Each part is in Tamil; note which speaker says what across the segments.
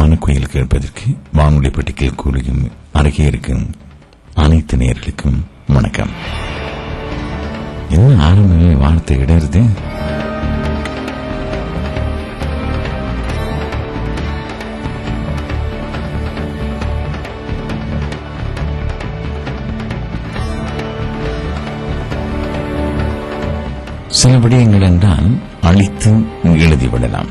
Speaker 1: மனக்குயில் கேட்பதற்கு வானொலி பெட்டிகள் கூறியும் அருகே இருக்கும் அனைத்து நேர்களுக்கும் வணக்கம் என்ன ஆரம்பமே வார்த்தை இடருது சில விடயங்கள் என்றால் அழித்து எழுதிவிடலாம்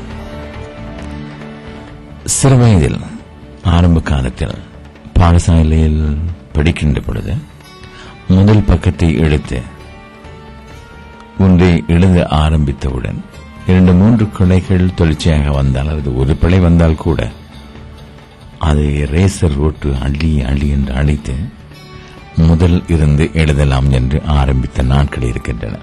Speaker 1: சிறுவயதில் ஆரம்ப காலத்தில் பாடசாலையில் படிக்கின்ற பொழுது முதல் பக்கத்தை எடுத்து ஒன்றை எழுத ஆரம்பித்தவுடன் இரண்டு மூன்று கிளைகள் தொடர்ச்சியாக வந்தால் அல்லது ஒரு பிழை வந்தால் கூட அதை ரேசர் ஓட்டு அள்ளி அள்ளி என்று அழைத்து முதல் இருந்து எழுதலாம் என்று ஆரம்பித்த நாட்கள் இருக்கின்றன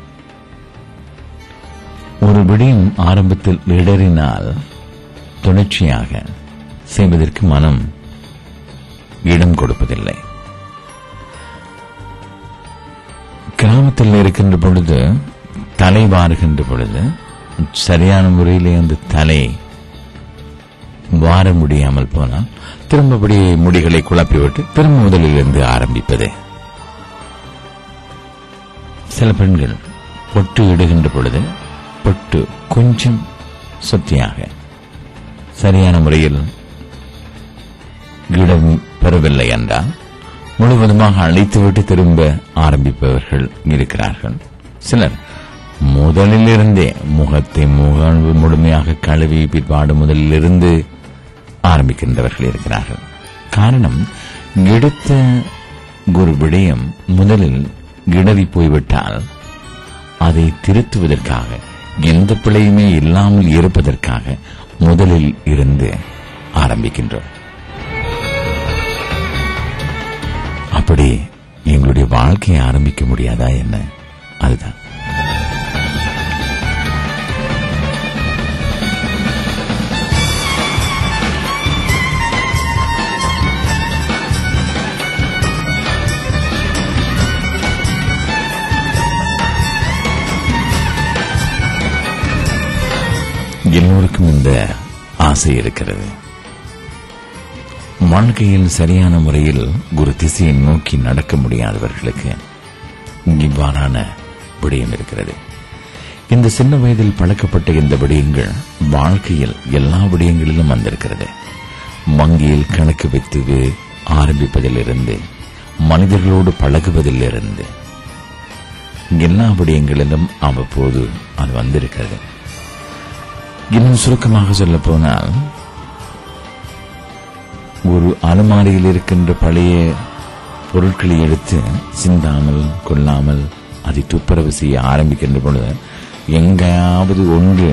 Speaker 1: ஒரு விடயம் ஆரம்பத்தில் இடறினால் தொடர்ச்சியாக செய்வதற்கு மனம் இடம் கொடுப்பதில்லை கிராமத்தில் இருக்கின்ற பொழுது தலை வாருகின்ற பொழுது சரியான முறையிலே அந்த தலை வார முடியாமல் போனால் திரும்பபடி முடிகளை குழப்பிவிட்டு திரும்ப முதலில் இருந்து ஆரம்பிப்பது சில பெண்கள் பொட்டு இடுகின்ற பொழுது பொட்டு கொஞ்சம் சொத்தியாக சரியான முறையில் இடம் பெறவில்லை என்றால் முழுவதுமாக அழைத்துவிட்டு திரும்ப ஆரம்பிப்பவர்கள் இருக்கிறார்கள் சிலர் முதலில் இருந்தே முகத்தை முக முழுமையாக கழுவி பிற்பாடு முதலில் இருந்து ஆரம்பிக்கின்றவர்கள் இருக்கிறார்கள் காரணம் எடுத்த ஒரு விடயம் முதலில் இடறி போய்விட்டால் அதை திருத்துவதற்காக எந்த பிழையுமே இல்லாமல் இருப்பதற்காக முதலில் இருந்து ஆரம்பிக்கின்றோம் அப்படி எங்களுடைய வாழ்க்கையை ஆரம்பிக்க முடியாதா என்ன அதுதான் எல்லோருக்கும் இந்த ஆசை இருக்கிறது வாழ்க்கையில் சரியான முறையில் ஒரு திசையை நோக்கி நடக்க முடியாதவர்களுக்கு இவ்வாறான விடயம் இருக்கிறது இந்த சின்ன வயதில் பழக்கப்பட்ட இந்த விடயங்கள் வாழ்க்கையில் எல்லா விடயங்களிலும் வந்திருக்கிறது வங்கியில் கணக்கு வைத்து ஆரம்பிப்பதிலிருந்து மனிதர்களோடு பழகுவதிலிருந்து எல்லா விடயங்களிலும் அவ்வப்போது அது வந்திருக்கிறது இன்னும் சுருக்கமாக சொல்ல போனால் ஒரு அலமாரியில் இருக்கின்ற பழைய பொருட்களை எடுத்து சிந்தாமல் கொள்ளாமல் அதை துப்புரவு செய்ய ஆரம்பிக்கின்ற பொழுது எங்காவது ஒன்று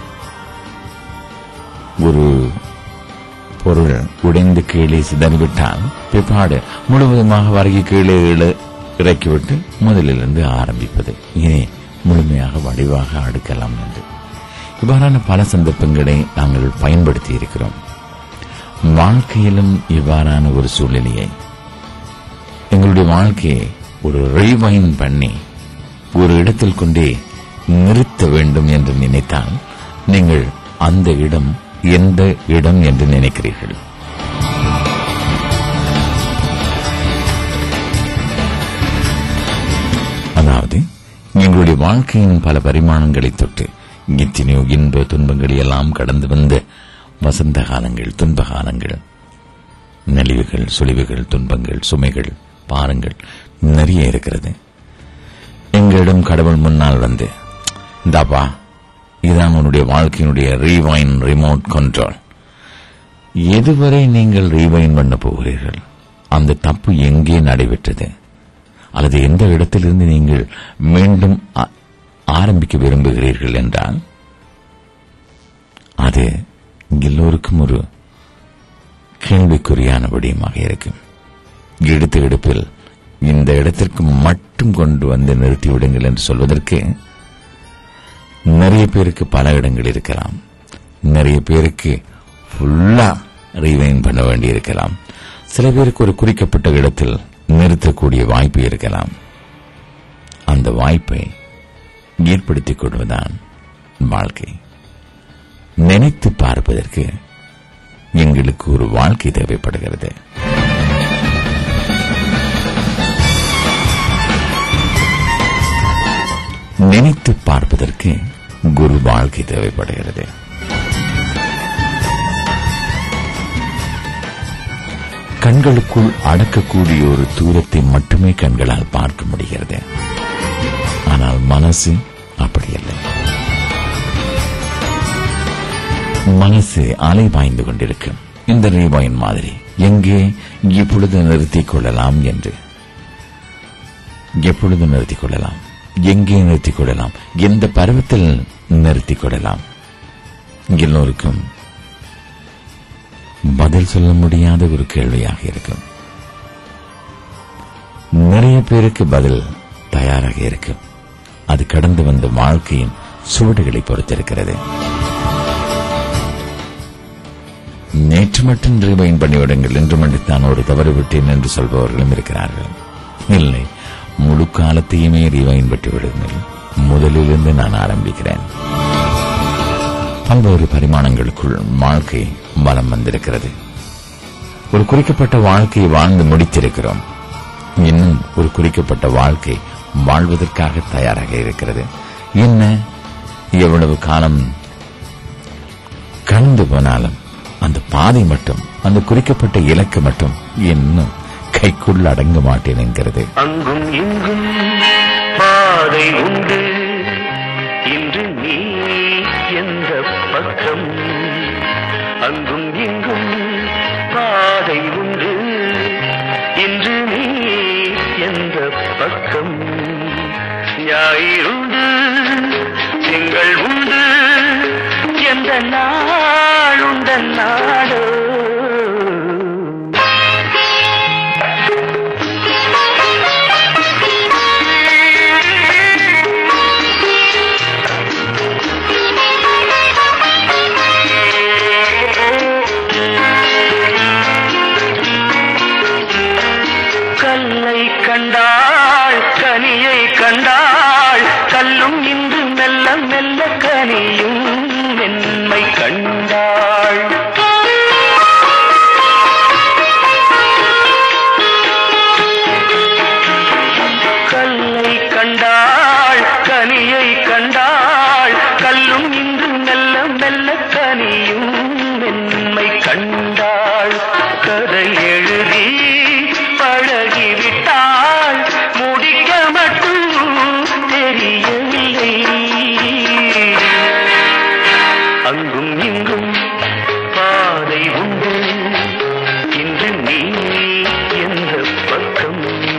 Speaker 1: ஒரு பொருள் உடைந்து கீழே சிதறிவிட்டால் பிற்பாடு முழுவதுமாக வரகி கீழே இழ- இறக்கிவிட்டு முதலிலிருந்து ஆரம்பிப்பது இனி முழுமையாக வடிவாக அடுக்கலாம் என்று இவ்வாறான பல சந்தர்ப்பங்களை நாங்கள் பயன்படுத்தி இருக்கிறோம் வாழ்க்கையிலும் இவ்வாறான ஒரு சூழ்நிலையை எங்களுடைய வாழ்க்கையை ஒரு ரீவைன் பண்ணி ஒரு இடத்தில் கொண்டே நிறுத்த வேண்டும் என்று நினைத்தால் நீங்கள் அந்த இடம் எந்த இடம் என்று நினைக்கிறீர்கள் அதாவது எங்களுடைய வாழ்க்கையின் பல பரிமாணங்களை தொட்டு எத்தனையோ இன்ப துன்பங்களை எல்லாம் கடந்து வந்த வசந்த காலங்கள் துன்ப காலங்கள் நலிவுகள் சுழிவுகள் துன்பங்கள் சுமைகள் பாரங்கள் நிறைய இருக்கிறது எங்களிடம் கடவுள் முன்னால் வந்து இந்தாப்பா இதுதான் உன்னுடைய வாழ்க்கையினுடைய ரீவைன் ரிமோட் கண்ட்ரோல் எதுவரை நீங்கள் ரீவைன் பண்ண போகிறீர்கள் அந்த தப்பு எங்கே நடைபெற்றது அல்லது எந்த இடத்திலிருந்து நீங்கள் மீண்டும் ஆ- ஆரம்பிக்க விரும்புகிறீர்கள் என்றால் அது எல்லோருக்கும் ஒரு கேள்விக்குறியான விடயமாக இருக்கும் எடுத்த எடுப்பில் இந்த இடத்திற்கு மட்டும் கொண்டு வந்து நிறுத்தி விடுங்கள் என்று சொல்வதற்கு நிறைய பேருக்கு பல இடங்கள் இருக்கலாம் நிறைய பேருக்கு ஃபுல்லா ரீவைன் பண்ண வேண்டி இருக்கலாம் சில பேருக்கு ஒரு குறிக்கப்பட்ட இடத்தில் நிறுத்தக்கூடிய வாய்ப்பு இருக்கலாம் அந்த வாய்ப்பை ஏற்படுத்திக் கொள்வதுதான் வாழ்க்கை நினைத்து பார்ப்பதற்கு எங்களுக்கு ஒரு வாழ்க்கை தேவைப்படுகிறது நினைத்து பார்ப்பதற்கு குரு வாழ்க்கை தேவைப்படுகிறது கண்களுக்குள் அடக்கக்கூடிய ஒரு தூரத்தை மட்டுமே கண்களால் பார்க்க முடிகிறது ஆனால் மனசு அப்படியல்ல மனசு அலை பாய்ந்து கொண்டிருக்கும் இந்த ரீபாயின் மாதிரி எங்கே இப்பொழுது நிறுத்திக் கொள்ளலாம் என்று எப்பொழுது நிறுத்திக் கொள்ளலாம் எங்கே நிறுத்திக் கொள்ளலாம் எந்த பருவத்தில் நிறுத்திக் கொள்ளலாம் எல்லோருக்கும் பதில் சொல்ல முடியாத ஒரு கேள்வியாக இருக்கும் நிறைய பேருக்கு பதில் தயாராக இருக்கும் அது கடந்து வந்த வாழ்க்கையின் சுவடுகளை பொறுத்திருக்கிறது நேற்று மட்டும் ரிவைன் பண்ணிவிடுங்கள் என்று மட்டும்தான் ஒரு தவறு விட்டேன் என்று சொல்பவர்களும் இருக்கிறார்கள் இல்லை முழு காலத்தையுமே ரிவைன் பற்றி விடுங்கள் முதலிலிருந்து நான் ஆரம்பிக்கிறேன் பல்வேறு பரிமாணங்களுக்குள் வாழ்க்கை பலம் வந்திருக்கிறது ஒரு குறிக்கப்பட்ட வாழ்க்கையை வாழ்ந்து முடித்திருக்கிறோம் இன்னும் ஒரு குறிக்கப்பட்ட வாழ்க்கை வாழ்வதற்காக தயாராக இருக்கிறது என்ன எவ்வளவு காலம் கடந்து போனாலும் அந்த பாதை மட்டும் அந்த குறிக்கப்பட்ட இலக்கு மட்டும் இன்னும் கைக்குள் அடங்க மாட்டேன் என்கிறது
Speaker 2: அங்கும் இங்கும் பாதை உண்டு இன்று நீ எந்த பக்கம் அங்கும் இங்கும் பாதை உண்டு இன்று நீ எந்த பக்கம் ஞாயிறுண்டு திங்கள் உண்டு எந்த நாளுண்ட நாடோ கல்லை கண்டாள் கனியை கண்டாள் கல்லும் இன்று மெல்ல மெல்ல கனியும் மென்மை கண்டாள் கல்லை கண்டாள் கனியை கண்டாள் கல்லும் இன்று மெல்ல மெல்ல கனியும் மென்மை கண்டாள் கதை எழுதி பழகிவிட்டாள் முடிக்க மட்டும் தெரியவில்லை அங்கும் இங்கும் பாதை உண்டு இன்று நீ எந்த பக்கம்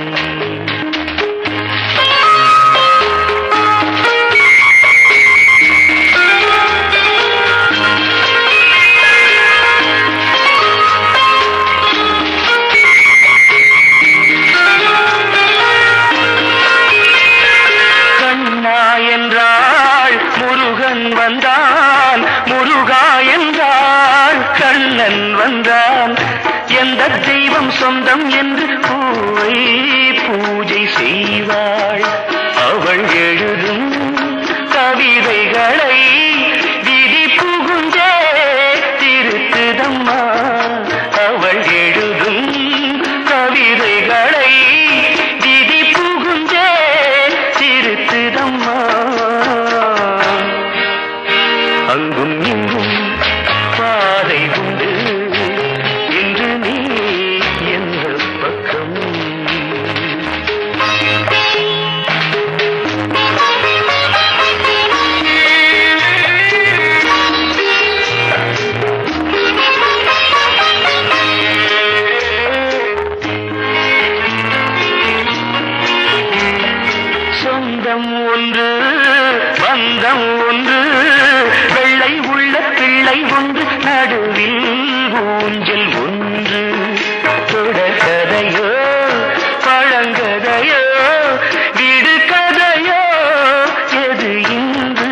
Speaker 2: கண்ணா என்றாள் முருகன் வந்தான் முருகா என்றாள் கண்ணன் வந்தான் எந்த தெய்வம் சொந்தம் என்று பூவை பூஜை செய்வாள் அவள் எழுதும் கவிதைகளை விதி புகுந்தே திருத்துதம்மா அவள் எழுதும் கவிதைகளை விதி புகுந்தே திருத்துதம்மா அங்கும் இங்கும் பாதை உண்டு இன்று நீ எந்த பக்கம் சொந்தம் ஒன்று பந்தம் ஒன்று வெள்ளை உள்ள பிள்ளை ஒன்று நடுவில் ஊஞ்சல் ஒன்று தொடர்கதையோ பழங்கதையோ விடு கதையோ எது இன்று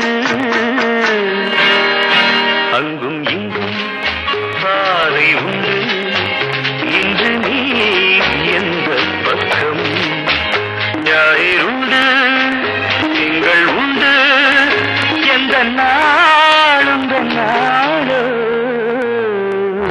Speaker 2: அங்கும் இங்கும் பாதை உண்டு இன்று நீ எந்த பக்கம் ஞாயிறுண்டு திங்கள் உண்டு எந்த நாளுந்த நாளோ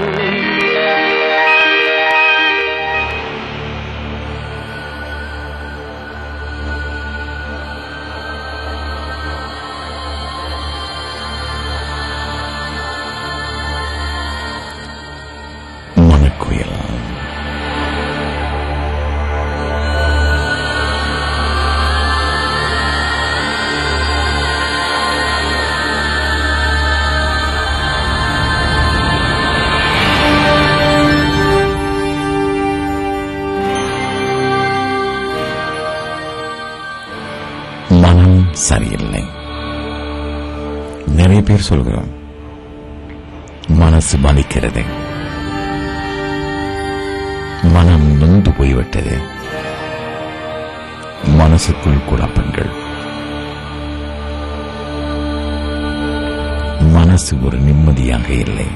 Speaker 1: சரியில்லை நிறைய பேர் சொல்கிறோம் மனசு வலிக்கிறது மனம் நொந்து போய்விட்டது மனசுக்குள் குழப்பங்கள் மனசு ஒரு நிம்மதியாக இல்லை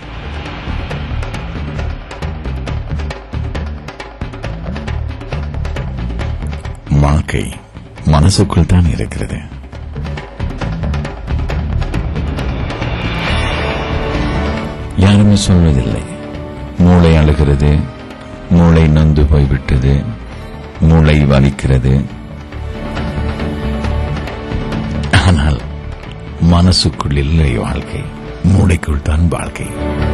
Speaker 1: வாழ்க்கை மனசுக்குள் தான் இருக்கிறது யாருமே சொல்வதில்லை மூளை அழுகிறது மூளை நொந்து போய்விட்டது மூளை வலிக்கிறது ஆனால் மனசுக்குள் இல்லை வாழ்க்கை மூளைக்குள் தான் வாழ்க்கை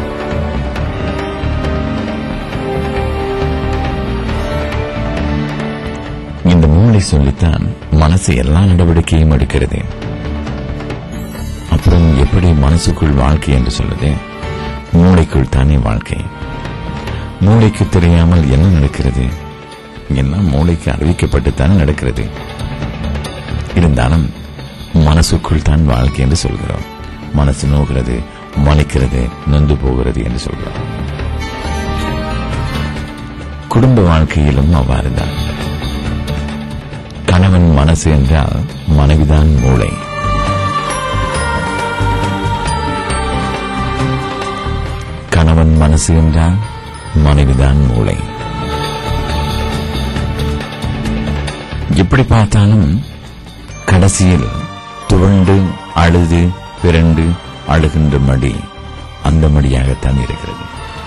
Speaker 1: இந்த மூளை சொல்லித்தான் மனசு எல்லா நடவடிக்கையும் எடுக்கிறது அப்புறம் எப்படி மனசுக்குள் வாழ்க்கை என்று சொல்லுது மூளைக்குள் தானே வாழ்க்கை மூளைக்கு தெரியாமல் என்ன நடக்கிறது எல்லாம் மூளைக்கு அறிவிக்கப்பட்டு தானே நடக்கிறது இருந்தாலும் மனசுக்குள் தான் வாழ்க்கை என்று சொல்கிறோம் மனசு நோகிறது மலிக்கிறது நொந்து போகிறது என்று சொல்கிறோம் குடும்ப வாழ்க்கையிலும் அவ்வாறுதான் கணவன் மனசு என்றால் மனைவிதான் மூளை கணவன் மனசு என்றால் மனைவிதான் மூளை எப்படி பார்த்தாலும் கடைசியில் துவண்டு அழுது பிறண்டு அழுகின்ற மடி அந்த மடியாகத்தான் இருக்கிறது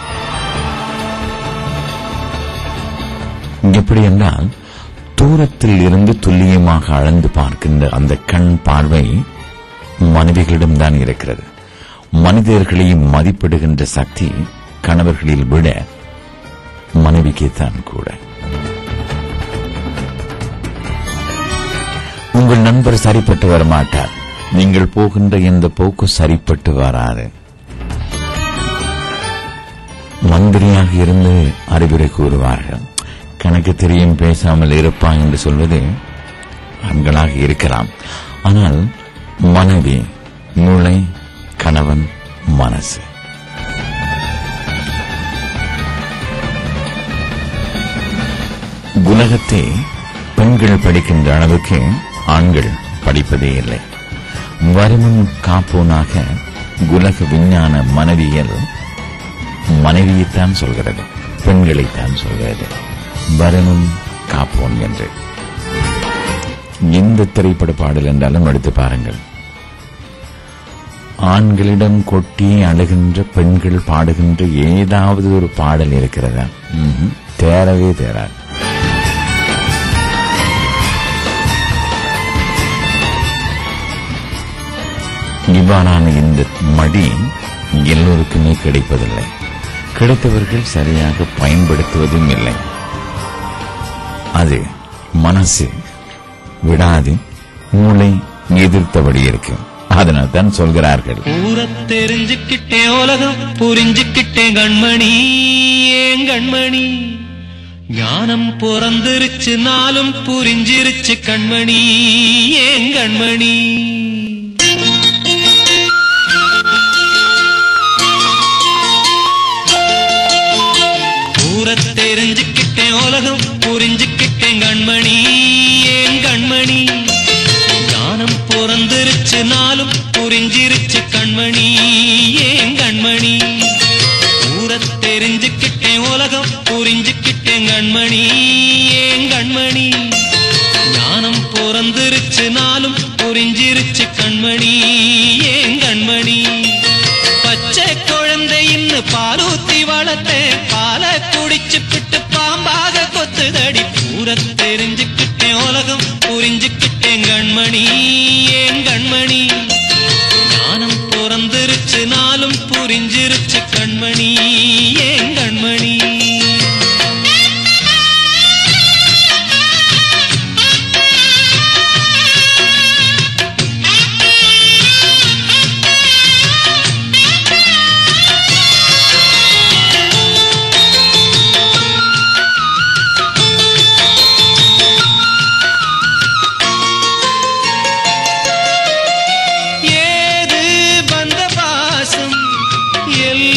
Speaker 1: எப்படி என்றால் தூரத்தில் இருந்து துல்லியமாக அளந்து பார்க்கின்ற அந்த கண் பார்வை மனைவிகளிடம்தான் இருக்கிறது மனிதர்களை மதிப்பிடுகின்ற சக்தி கணவர்களில் விட மனைவிக்குத்தான் கூட உங்கள் நண்பர் சரிப்பட்டு வரமாட்டார் நீங்கள் போகின்ற எந்த போக்கு சரிப்பட்டு வராது மந்திரியாக இருந்து அறிவுரை கூறுவார்கள் கணக்கு தெரியும் பேசாமல் இருப்பான் என்று சொல்வது ஆண்களாக இருக்கலாம் ஆனால் மனைவி மூளை கணவன் மனசு உலகத்தை பெண்கள் படிக்கின்ற அளவுக்கு ஆண்கள் படிப்பதே இல்லை வருமுன் காப்போனாக உலக விஞ்ஞான மனைவியல் மனைவியைத்தான் சொல்கிறது பெண்களைத்தான் சொல்கிறது வருமுன் காப்போன் என்று எந்த திரைப்பட பாடல் என்றாலும் எடுத்து பாருங்கள் ஆண்களிடம் கொட்டி அழுகின்ற பெண்கள் பாடுகின்ற ஏதாவது ஒரு பாடல் இருக்கிறதா ம்ஹும். தேரவே தேராது இவ்வாறான இந்த மடி எல்லோருக்குமே கிடைப்பதில்லை கிடைத்தவர்கள் சரியாக பயன்படுத்துவதும் இல்லை அது மனசு விடாது மூளை எதிர்த்தபடி இருக்கும் அதனால் தான் சொல்கிறார்கள்
Speaker 3: ஊரத் தெரிஞ்சுக்கிட்டேன் உலகம் புரிஞ்சுக்கிட்டேன் கண்மணி ஏன் கண்மணி ஞானம் பிறந்திருச்சு நாளும் புரிஞ்சிருச்சு கண்மணி ஏன் கண்மணி ஊரத் தெரிஞ்சுக்கிட்டேன் உலகம் புரிஞ்சுக்கிட்டேன் கண்மணி ஏன் கண்மணி ஞானம் பிறந்திருச்சு நாளும் புரிஞ்சிருச்சு கண்மணி ஏன் கண்மணி ஊரத் தெரிஞ்சுக்கிட்டேன் உலகம் புரிஞ்சுக்கிட்டேன் கண்மணி ஏன் கண்மணி ஞானம் பிறந்திருச்சு நாளும் புரிஞ்சிருச்சு கண்மணி ஏன் கண்மணி பச்சை குழந்தையின்னு பாலூத்தி வளர்த்தேன் பாலை குடிச்சு பிட்டு பாம்பாக கொத்துதடி பூர தெரிஞ்சுக்கிட்டேன் உலகம் புரிஞ்சுக்கிட்டேன் கண்மணி ஏன் கண்மணி ஞானம் பிறந்திருச்சு நாளும் புரிஞ்சிருச்சு கண்மணி ஏன் கண்மணி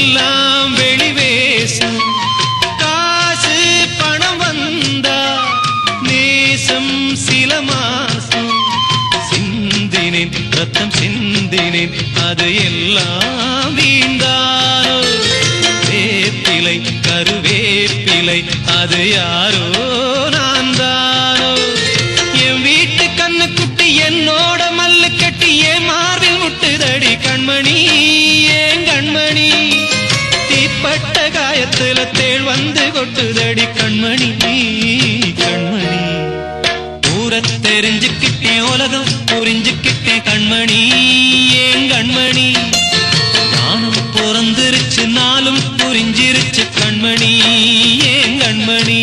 Speaker 3: எல்லாம் வெளிவேசம் காசு பணம் வந்தா நேசம் சில மாசம் சிந்தினேன் ரத்தம் சிந்தினேன் அது எல்லாம் வீந்தானோ வேப்பிலை கருவேப்பிலை அது யாரோ நான் தானோ என் வீட்டு கண்ணு குட்டி என்னோட மல்லு கட்டி என் மார்பில் முட்டுதடி கண்மணி ஏன் கண்மணி தீப்பட்ட காயத்துல தேள் வந்து கொட்டுதடி கண்மணி கண்மணி ஊர தெரிஞ்சுக்கிட்டேன் உலகம் புரிஞ்சுக்கிட்டேன் கண்மணி ஏன் கண்மணி நானும் பிறந்திருச்சு நாளும் புரிஞ்சிருச்சு கண்மணி ஏன் கண்மணி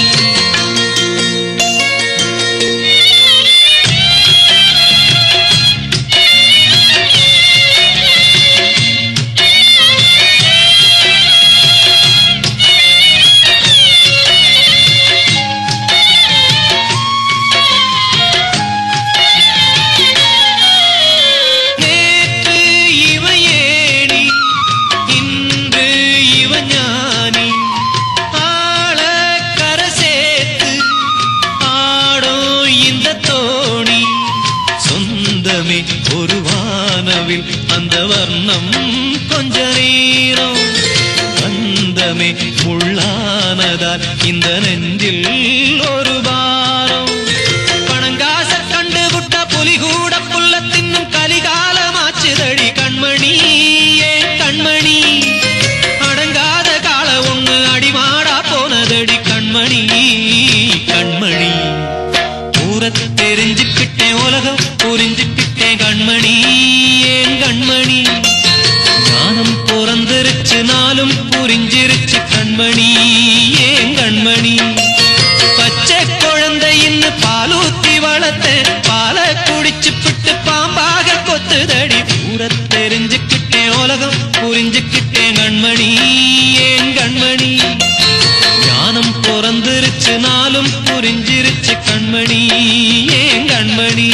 Speaker 3: நேற்று இவன் ஏணி இன்று இவன் ஞானி ஆள கரை சேர்த்து ஆடும் இந்த தோணி சொந்தமே ஒரு வானவில் அந்த வர்ணம் கொஞ்ச நேரம் வந்தமே முள்ளானதால் இந்த நெஞ்சில் ஒரு பாரம் பணங்காச கண்டு விட்ட புலி கூட புல்ல தின்னும் கலிகாலமாச்சுதடி கண்மணி ஏன் கண்மணி அடங்காத கால ஒண்ணு அடிமாடா போனதடி கண்மணி கண்மணி ஊரத் தெரிஞ்சுக்கிட்டேன் உலகம் புரிஞ்சுக்கிட்டேன் கண்மணி ஏன் கண்மணி ஞானம் பிறந்திருச்சு நாளும் புரிஞ்சிருச்சு கண்மணி ஏன் கண்மணி பச்சை குழந்தை இன்னும் பாலூத்தி வளர்த்தேன் பாலை குடிச்சு பிட்டு பாம்பாக கொத்துதடி ஊர தெரிஞ்சுக்கிட்டேன் உலகம் புரிஞ்சுக்கிட்டேன் கண்மணி ஏன் கண்மணி ஞானம் பிறந்திருச்சு நாளும் புரிஞ்சிருச்சு கண்மணி ஏன் கண்மணி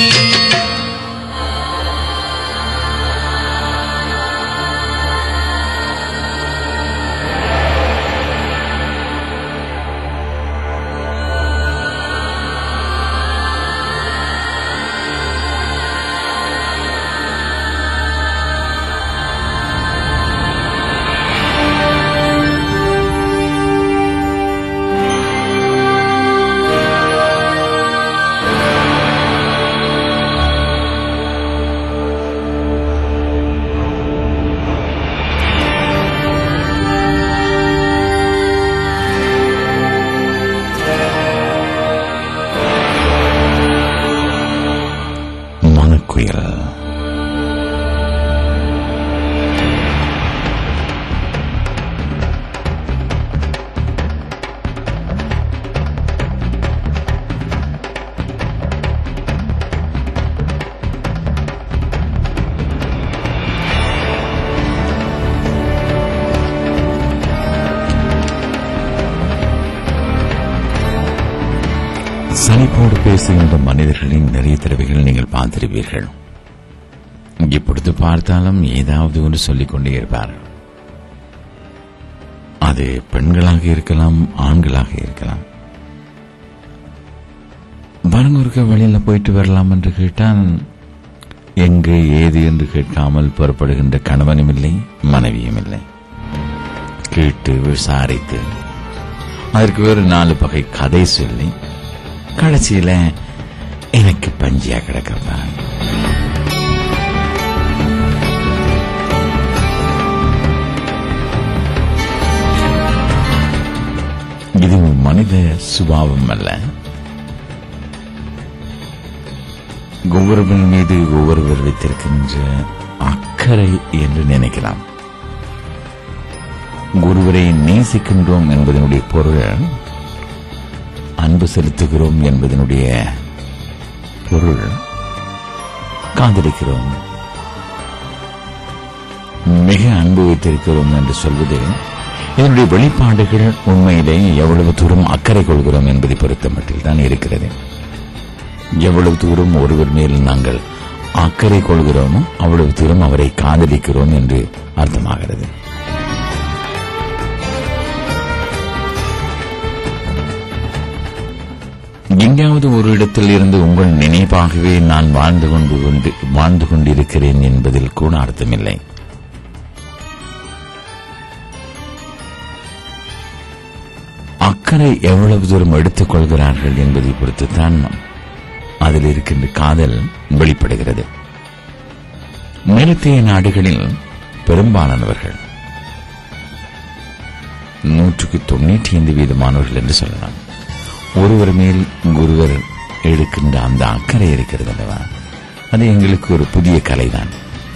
Speaker 1: மனக்குயில் சலிப்போடு பேசுகின்ற மனிதர்களின் நிறைய தடவைகள் நீங்கள் பார்த்திருப்பீர்கள் இப்பொழுது பார்த்தாலும் ஏதாவது ஒன்று சொல்லிக் கொண்டே இருப்பார்கள் அது பெண்களாக இருக்கலாம் ஆண்களாக இருக்கலாம் வரங்கூருக்கு வழியில போயிட்டு வரலாம் என்று கேட்டால் எங்கு ஏது என்று கேட்காமல் புறப்படுகின்ற கணவனும் இல்லை மனைவியும் இல்லை கேட்டு விசாரித்து அதற்கு வேறு நாலு பகை கதை சொல்லி கடைசியில எனக்கு பஞ்சியா கிடக்கிறதா இது மனித சுபாவம் அல்ல ஒவ்வொருவன் மீது ஒவ்வொருவர் வைத்திருக்கின்ற அக்கறை என்று நினைக்கலாம் ஒருவரை நேசிக்கின்றோம் என்பதனுடைய பொருள் அன்பு செலுத்துகிறோம் என்பதனுடைய பொருள் காதலிக்கிறோம் மிக அன்பு வைத்திருக்கிறோம் என்று சொல்வது இதனுடைய வெளிப்பாடுகள் உண்மையிலே எவ்வளவு தூரம் அக்கறை கொள்கிறோம் என்பதை பொறுத்த மட்டில் தான் இருக்கிறது எவ்வளவு தூரம் ஒருவர் மேல் நாங்கள் அக்கறை கொள்கிறோமோ அவ்வளவு தூரம் அவரை காதலிக்கிறோம் என்று அர்த்தமாகிறது எங்கேயாவது ஒரு இடத்தில் இருந்து உங்கள் நினைவாகவே நான் வாழ்ந்து கொண்டு கொண்டு வாழ்ந்து கொண்டிருக்கிறேன் என்பதில் கூட அர்த்தமில்லை அக்கறை எவ்வளவு தூரம் எடுத்துக் கொள்கிறார்கள் என்பதை பொறுத்துத்தான் அதில் இருக்கின்ற காதல் வெளிப்படுகிறது மேலத்தைய நாடுகளில் பெரும்பாலானவர்கள் நூற்றுக்கு தொண்ணூற்றி ஐந்து வீதமானவர்கள் என்று சொல்லலாம் ஒருவர் மேல் ஒருவர் எடுக்கின்ற அந்த அக்கறை இருக்கிறது அல்லவா அது எங்களுக்கு ஒரு புதிய கலைதான்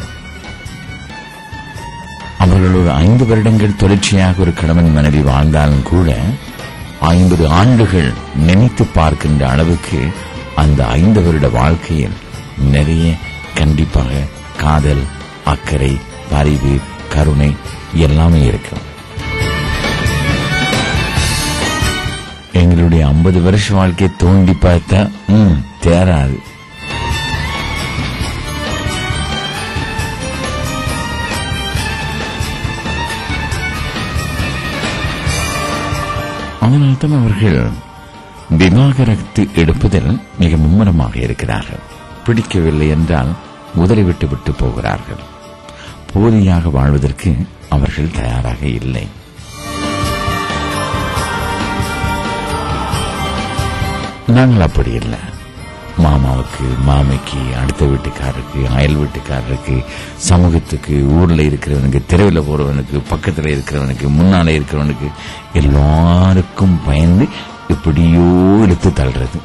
Speaker 1: அவர்கள் ஒரு ஐந்து வருடங்கள் தொடர்ச்சியாக ஒரு கணவன் மனைவி வாழ்ந்தாலும் கூட ஐம்பது ஆண்டுகள் நினைத்து பார்க்கின்ற அளவுக்கு அந்த ஐந்து வருட வாழ்க்கையில் நிறைய கண்டிப்பாக காதல் அக்கறை பரிவு கருணை எல்லாமே இருக்கும் எங்களுடைய ஐம்பது வருஷ வாழ்க்கையை தோண்டி பார்த்தா ம் தேராது அதனால்தான் அவர்கள் விவாகரத்து எடுப்பதில் மிக மும்முரமாக இருக்கிறார்கள் பிடிக்கவில்லை என்றால் உதறி விட்டு விட்டு போகிறார்கள் போலியாக வாழ்வதற்கு அவர்கள் தயாராக இல்லை நாங்கள் அப்படி இல்லை மாமாவுக்கு மாமிக்கு அடுத்த வீட்டுக்காரருக்கு அயல் வீட்டுக்காரருக்கு சமூகத்துக்கு ஊர்ல இருக்கிறவனுக்கு தெருவில் போறவனுக்கு பக்கத்துல இருக்கிறவனுக்கு முன்னாலே இருக்கிறவனுக்கு எல்லாருக்கும் பயந்து எப்படியோ இழுத்து தள்ளுறது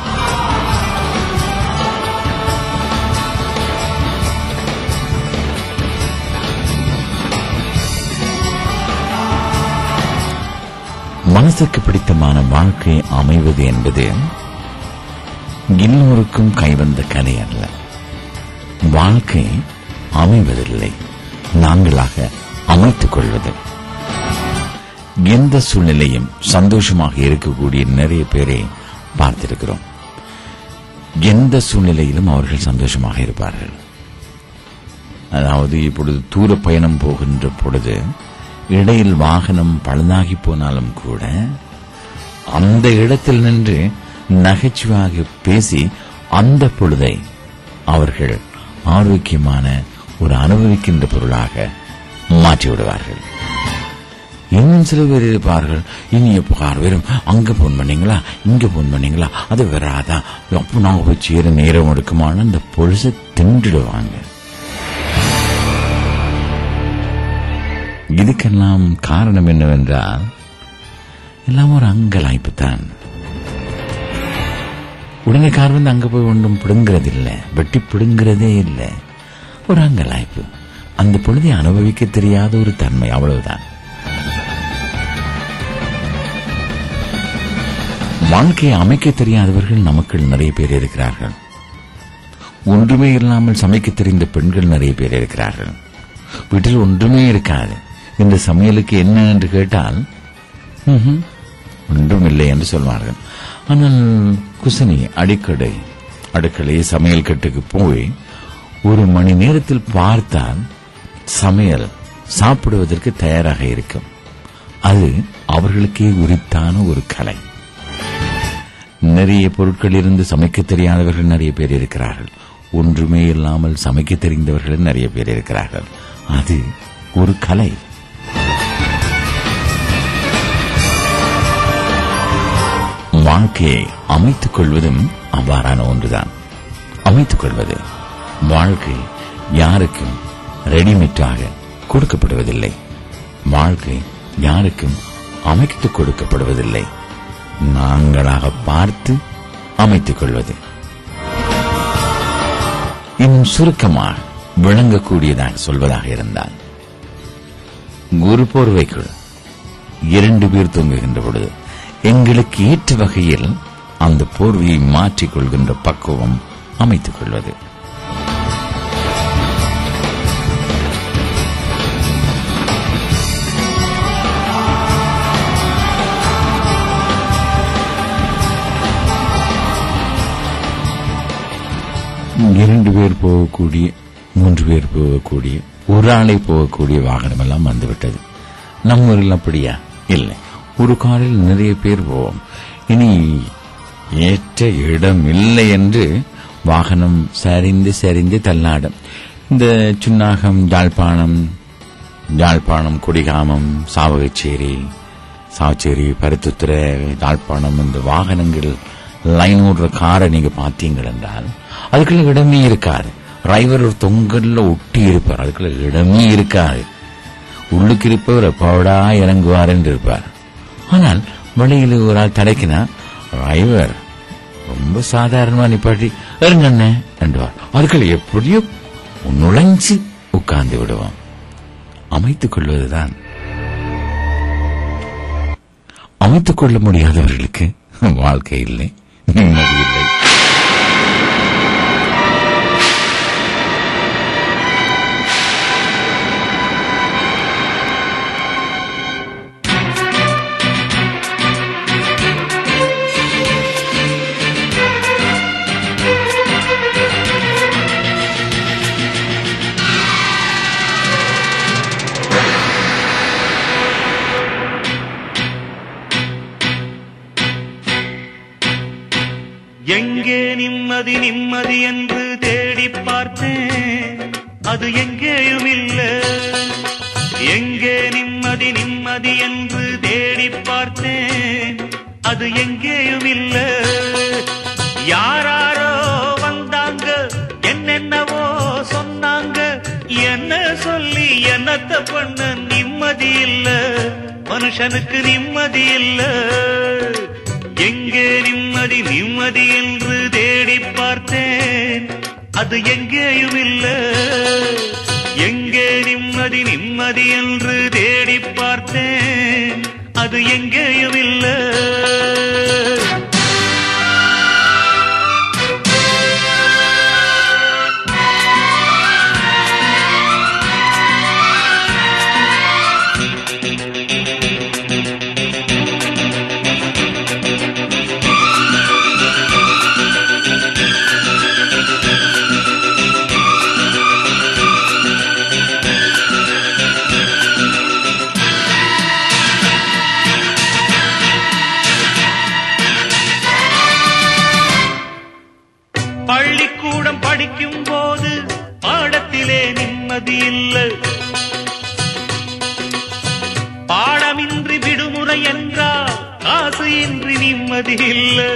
Speaker 1: மனசுக்கு பிடித்தமான வாழ்க்கை அமைவது என்பது எல்லோருக்கும் கைவந்த கலை அல்ல வாழ்க்கை அமைவதில்லை நாங்களாக அமைத்துக் கொள்வது எந்த சூழ்நிலையும் சந்தோஷமாக இருக்கக்கூடிய நிறைய பேரை பார்த்திருக்கிறோம் எந்த சூழ்நிலையிலும் அவர்கள் சந்தோஷமாக இருப்பார்கள் அதாவது இப்பொழுது தூர பயணம் போகின்ற பொழுது இடையில் வாகனம் பழுதாகி போனாலும் கூட அந்த இடத்தில் நின்று நகைச்சுவாக பேசி அந்த பொழுதை அவர்கள் ஆரோக்கியமான ஒரு அனுபவிக்கின்ற பொருளாக மாற்றி விடுவார்கள் இன்னும் சில பேர் இருப்பார்கள் இனி புகார் வரும் அங்க போன் பண்ணீங்களா இங்க போன் பண்ணீங்களா அது வராதா அப்போ நாங்க போய் சேர நேரம் எடுக்குமான அந்த பொழுசை திண்டுடுவாங்க இதுக்கெல்லாம் காரணம் என்னவென்றால் எல்லாம் ஒரு அங்கலாய்ப்பு தான் உடனே கார் வந்து அங்க போய் ஒன்றும் பிடுங்கிறது இல்லை வெட்டி பிடுங்கிறதே இல்லை ஒரு அங்கலாய்ப்பு அந்த பொழுதை அனுபவிக்க தெரியாத ஒரு தன்மை அவ்வளவுதான் வாழ்க்கையை அமைக்க தெரியாதவர்கள் நமக்குள் நிறைய பேர் இருக்கிறார்கள் ஒன்றுமே இல்லாமல் சமைக்க தெரிந்த பெண்கள் நிறைய பேர் இருக்கிறார்கள் வீட்டில் ஒன்றுமே இருக்காது இந்த சமையலுக்கு என்ன என்று கேட்டால் "ம்ஹும், ஒன்றும் இல்லை என்று சொல்வார்கள் ஆனால் குசனி அடிக்கடை அடுக்களை சமையல் கட்டுக்கு போய் ஒரு மணி நேரத்தில் பார்த்தால் சமையல் சாப்பிடுவதற்கு தயாராக இருக்கும் அது அவர்களுக்கே உரித்தான ஒரு கலை நிறைய பொருட்கள் இருந்து சமைக்க தெரியாதவர்கள் நிறைய பேர் இருக்கிறார்கள் ஒன்றுமே இல்லாமல் சமைக்க தெரிந்தவர்கள் நிறைய பேர் இருக்கிறார்கள் அது ஒரு கலை வாழ்க்கையை அமைத்துக் கொள்வதும் அவ்வாறான ஒன்றுதான் அமைத்துக் கொள்வது வாழ்க்கை யாருக்கும் ரெடிமேட்டாக கொடுக்கப்படுவதில்லை வாழ்க்கை யாருக்கும் அமைத்துக் கொடுக்கப்படுவதில்லை நாங்களாக பார்த்து அமைத்துக் கொள்வது இன்னும் சுருக்கமாக விளங்கக்கூடியதாக சொல்வதாக இருந்தால் குரு போர்வைக்குள் இரண்டு பேர் தூங்குகின்ற பொழுது எங்களுக்கு ஏற்ற வகையில் அந்த போர்வையை மாற்றிக் கொள்கின்ற பக்குவம் அமைத்துக் கொள்வது இரண்டு பேர் போகக்கூடிய மூன்று பேர் போகக்கூடிய ஒரு ஆளை போகக்கூடிய வாகனம் எல்லாம் வந்துவிட்டது நம்ம ஊரில் அப்படியா இல்லை ஒரு காரில் நிறைய பேர் போவோம் இனி ஏற்ற இடம் இல்லை என்று வாகனம் சரிந்து சரிந்து தள்ளாடும் இந்த சுன்னாகம் யாழ்ப்பாணம் யாழ்ப்பாணம் குடிகாமம் சாவகச்சேரி சாவச்சேரி பருத்துத்துறை யாழ்ப்பாணம் இந்த வாகனங்கள் லைன் ஓடுற காரை நீங்க பார்த்தீங்கள் என்றால் அதுக்குள்ள இடமே இருக்காது டிரைவர் ஒரு தொங்கல்ல ஒட்டி இருப்பார் அதுக்குள்ள இடமே இருக்காது உள்ளுக்கு இருப்பவர் எப்படா இறங்குவார் என்று இருப்பார் ஆனால் வழியில் ஒரு ஆள் தடைக்கினா டிரைவர் ரொம்ப சாதாரணமா நிப்பாட்டி இறங்கண்ணே என்றுவார் அதுக்குள்ள எப்படியோ நுழைஞ்சு உட்கார்ந்து விடுவோம் அமைத்துக் கொள்வதுதான் அமைத்துக் கொள்ள முடியாதவர்களுக்கு வாழ்க்கை இல்லை நிம்மதி இல்லை
Speaker 3: எங்கே நிம்மதி நிம்மதி என்று தேடி பார்த்தேன் அது எங்கேயும் இல்ல எங்கே நிம்மதி நிம்மதி என்று தேடி பார்த்தேன் அது எங்கேயும் இல்ல யாராரோ வந்தாங்க என்னென்னவோ சொன்னாங்க என்ன சொல்லி என்னத்த பண்ண நிம்மதி இல்ல மனுஷனுக்கு நிம்மதி இல்ல எங்கே நிம்மதி நிம்மதி என்று தேடி பார்த்தேன் அது எங்கேயும் இல்ல எங்கே நிம்மதி நிம்மதி என்று தேடி பார்த்தேன் அது எங்கேயும் இல்ல பள்ளிக்கூடம் படிக்கும் போது பாடத்திலே நிம்மதி இல்லை பாடமின்றி விடுமுறை என்றால் காசு இன்றி நிம்மதி இல்லை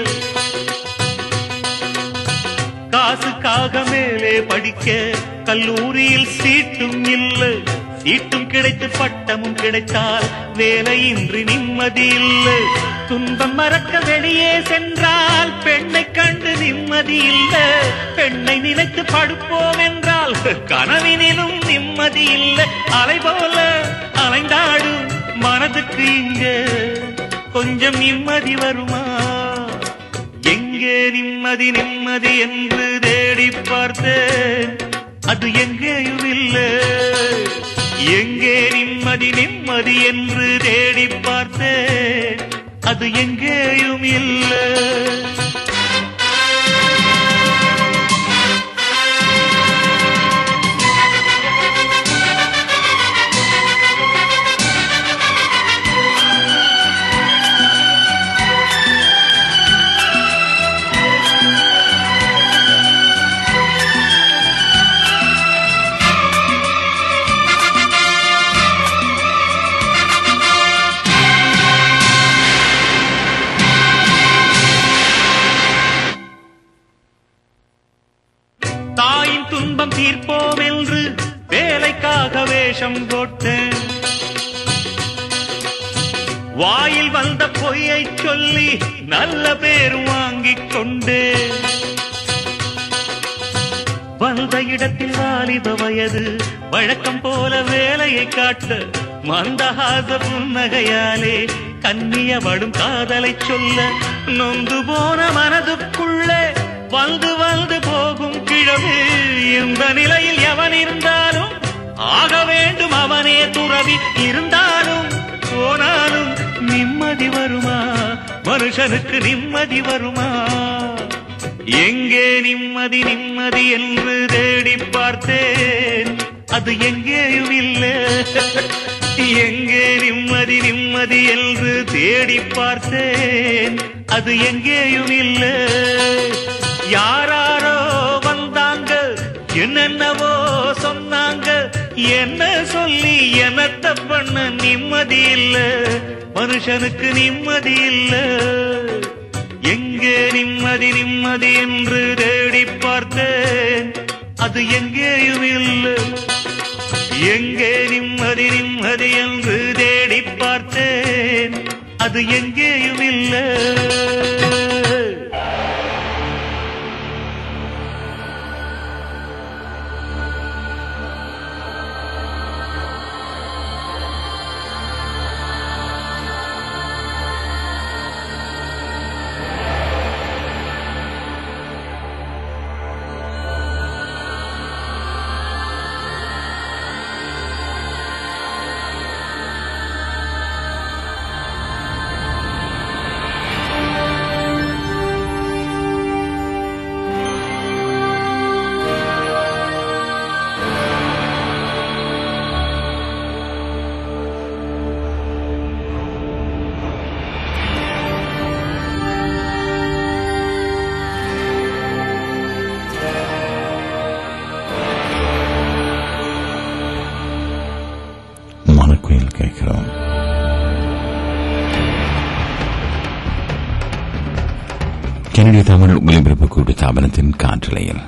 Speaker 3: காசுக்காக மேலே படிக்க கல்லூரியில் சீட்டும் இல்லை சீட்டும் கிடைத்து பட்டமும் கிடைத்தால் வேலையின்றி நிம்மதி இல்லை துன்பம் மறக்க வெளியே சென்றால் பெண்ணை கண்டு நிம்மதி இல்லை பெண்ணை நினைத்து படுப்போம் என்றால் கனவினிலும் நிம்மதி இல்லை அலை போல அலைந்தாடும் மனதுக்கு இங்க கொஞ்சம் நிம்மதி வருமா எங்கே நிம்மதி நிம்மதி என்று தேடி பார்த்தேன் அது எங்கேயும் இல்லை எங்கே நிம்மதி நிம்மதி என்று தேடி பார்த்தேன் அது எங்கேயும் இல்லை தாயின் துன்பம் தீர்ப்போம் என்று வேலைக்காக வேஷம் போட்டேன் வாயில் வந்த பொய்யை சொல்லி நல்ல பேர் வாங்கிக் கொண்டேன் வந்த இடத்தில் வாலிப வயது வழக்கம் போல வேலையை காட்ட மந்தஹாச புன்னகையாலே கண்ணியவடும் காதலை சொல்ல நொந்து போன மனதுக்குள்ளே வந்து வந்து போகும் கிழவு இந்த நிலையில் எவன் இருந்தாலும் ஆக வேண்டும் அவனே துறவி இருந்தாலும் போனாலும் நிம்மதி வருமா மனுஷனுக்கு நிம்மதி வருமா எங்கே நிம்மதி நிம்மதி என்று தேடி பார்த்தேன் அது எங்கேயும் இல்லை எங்கே நிம்மதி நிம்மதி என்று தேடி பார்த்தேன் அது எங்கேயும் இல்ல யாராரோ வந்தாங்க என்னென்னவோ சொன்னாங்க என்ன சொல்லி என்னத்த பண்ண நிம்மதி இல்ல மனுஷனுக்கு நிம்மதி இல்ல எங்கே நிம்மதி நிம்மதி என்று தேடி பார்த்தேன் அது எங்கேயும் இல்லை எங்கே நிம்மதி நிம்மதி என்று தேடி பார்த்தேன் அது எங்கேயும் இல்லை
Speaker 1: மனக்குயில் கேட்கிறோம் கனடிய தமிழ் ஒலிபரப்பு கூட்டு ஸ்தாபனத்தின் காற்றலையில்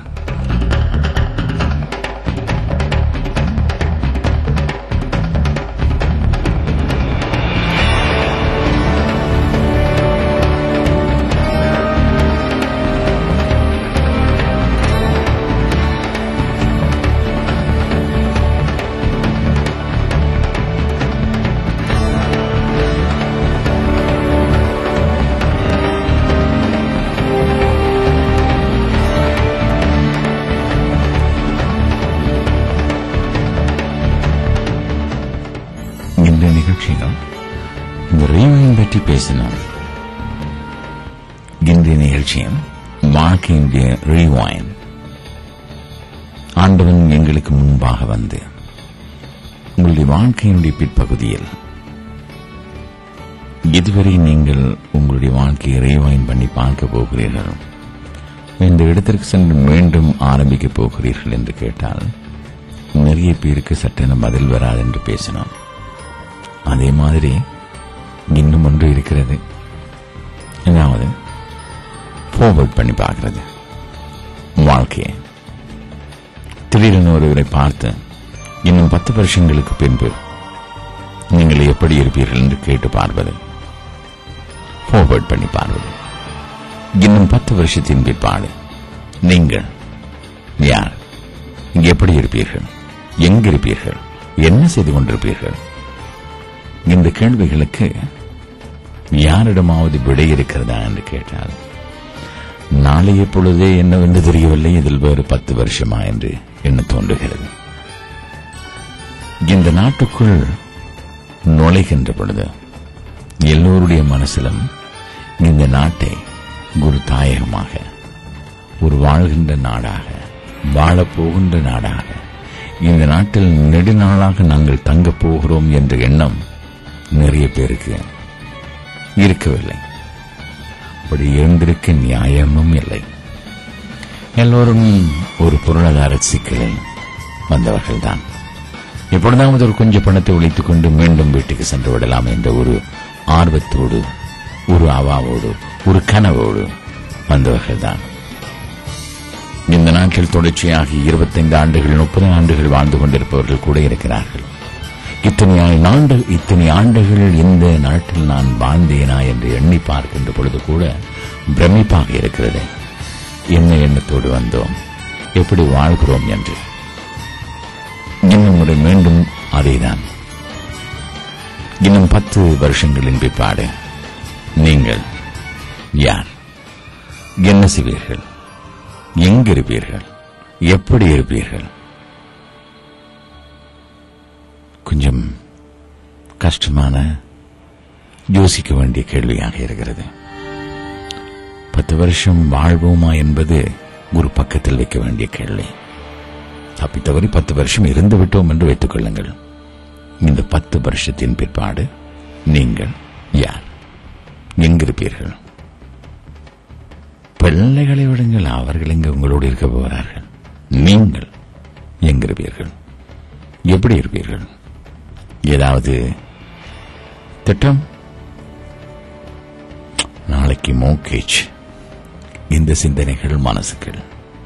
Speaker 1: இந்த நிகழ்ச்சியில் இந்த ரீவைன் பற்றி பேசினோம் இந்த நிகழ்ச்சியில் வாழ்க்கையினுடைய ரீவைன் ஆண்டவன் எங்களுக்கு முன்பாக வந்து உங்களுடைய வாழ்க்கையினுடைய பிற்பகுதியில் இதுவரை நீங்கள் உங்களுடைய வாழ்க்கையை ரீவைன் பண்ணி பார்க்க போகிறீர்கள் இந்த இடத்திற்கு சென்று மீண்டும் ஆரம்பிக்கப் போகிறீர்கள் என்று கேட்டால் நிறைய பேருக்கு சட்டென பதில் வராது என்று பேசினோம் அதே மாதிரி இன்னும் ஒன்று இருக்கிறது அதாவது ஃபார்வர்ட் பண்ணி பார்க்கிறது வாழ்க்கையை திடீரென ஒருவரை பார்த்து இன்னும் பத்து வருஷங்களுக்கு பின்பு நீங்கள் எப்படி இருப்பீர்கள் என்று கேட்டு பார்ப்பது ஃபார்வர்ட் பண்ணி பார்ப்பது இன்னும் பத்து வருஷத்தின் பிற்பாடு நீங்கள் யார் எப்படி இருப்பீர்கள் எங்கிருப்பீர்கள் என்ன செய்து கொண்டிருப்பீர்கள் இந்த கேள்விகளுக்கு யாரிடமாவது விடை இருக்கிறதா என்று கேட்டால் நாளைய பொழுதே என்னவென்று தெரியவில்லை இதில் வேறு பத்து வருஷமா என்று எண்ண தோன்றுகிறது இந்த நாட்டுக்குள் நுழைகின்ற பொழுது எல்லோருடைய மனசிலும் இந்த நாட்டை ஒரு தாயகமாக ஒரு வாழ்கின்ற நாடாக வாழப்போகின்ற நாடாக இந்த நாட்டில் நெடுநாளாக நாங்கள் தங்கப் போகிறோம் என்ற எண்ணம் நிறைய பேருக்கு இருக்கவில்லை அப்படி இருந்திருக்க நியாயமும் இல்லை எல்லோரும் ஒரு பொருளாதார சிக்கலில் வந்தவர்கள்தான் எப்பொழுதாவது ஒரு கொஞ்சம் பணத்தை உழைத்துக் கொண்டு மீண்டும் வீட்டுக்கு சென்று விடலாம் என்ற ஒரு ஆர்வத்தோடு ஒரு அவாவோடு ஒரு கனவோடு வந்தவர்கள்தான் இந்த நாட்டில் தொடர்ச்சியாக இருபத்தைந்து ஆண்டுகள் முப்பது ஆண்டுகள் வாழ்ந்து கொண்டிருப்பவர்கள் கூட இருக்கிறார்கள் இத்தனை ஆண்டு இத்தனை ஆண்டுகள் இந்த நாட்டில் நான் வாழ்ந்தேனா என்று எண்ணி பார்க்கின்ற பொழுது கூட பிரமிப்பாக இருக்கிறது என்ன எண்ணத்தோடு வந்தோம் எப்படி வாழ்கிறோம் என்று இன்னும் முறை மீண்டும் அதேதான் இன்னும் பத்து வருஷங்களின் பிற்பாடு நீங்கள் யார் என்ன செய்வீர்கள் எங்கிருப்பீர்கள் எப்படி இருப்பீர்கள் கொஞ்சம் கஷ்டமான யோசிக்க வேண்டிய கேள்வியாக இருக்கிறது பத்து வருஷம் வாழ்வோமா என்பது ஒரு பக்கத்தில் வைக்க வேண்டிய கேள்வி தப்பித்தவரை பத்து வருஷம் இருந்து விட்டோம் என்று வைத்துக் கொள்ளுங்கள் இந்த பத்து வருஷத்தின் பிற்பாடு நீங்கள் யார் எங்கிருப்பீர்கள் பிள்ளைகளை விடுங்கள் அவர்கள் எங்க உங்களோடு இருக்க போகிறார்கள் நீங்கள் எங்கிருப்பீர்கள் எப்படி இருப்பீர்கள் ஏதாவது திட்டம் நாளைக்கு மோகேஜ் இந்த சிந்தனைகள் மனசுகள்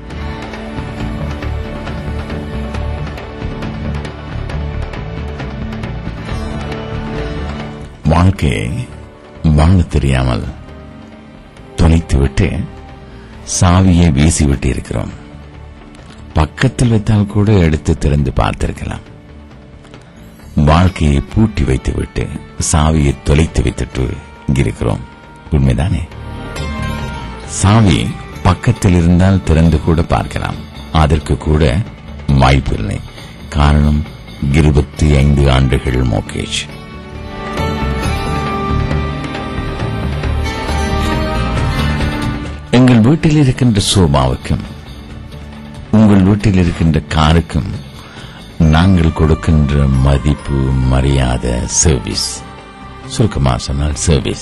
Speaker 1: வாழ்க்கையை வாழத் தெரியாமல் தொலைத்துவிட்டு சாவியை வீசிவிட்டு இருக்கிறோம் பக்கத்தில் வைத்தால் கூட எடுத்து திறந்து பார்த்திருக்கலாம் வாழ்க்கையை பூட்டி வைத்துவிட்டு சாவியை தொலைத்து வைத்துட்டு இங்கிருக்கிறோம் உண்மைதானே சாவி பக்கத்தில் இருந்தால் திறந்து கூட பார்க்கலாம் அதற்கு கூட வாய்ப்பில்லை காரணம் இருபத்தி ஐந்து ஆண்டுகள் மோகேஜ் எங்கள் வீட்டில் இருக்கின்ற சோபாவுக்கும் உங்கள் வீட்டில் இருக்கின்ற காருக்கும் நாங்கள் கொடுக்கின்ற மதிப்பு மரியாதை சர்வீஸ் சுருக்கமா சொன்னால் சர்வீஸ்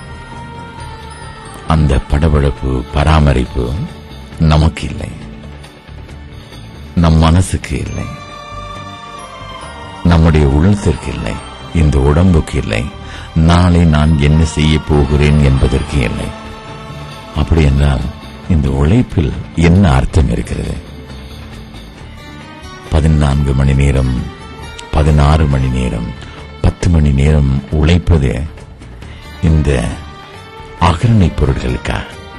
Speaker 1: அந்த படபடப்பு பராமரிப்பு நமக்கு இல்லை நம் மனசுக்கு இல்லை நம்முடைய உள்ளத்திற்கு இல்லை இந்த உடம்புக்கு இல்லை நாளை நான் என்ன செய்ய போகிறேன் என்பதற்கு இல்லை அப்படி என்றால் இந்த உழைப்பில் என்ன அர்த்தம் இருக்கிறது பதினான்கு மணி நேரம் பதினாறு மணி நேரம் பத்து மணி நேரம் உழைப்பது இந்த அகரணை பொருட்களுக்கா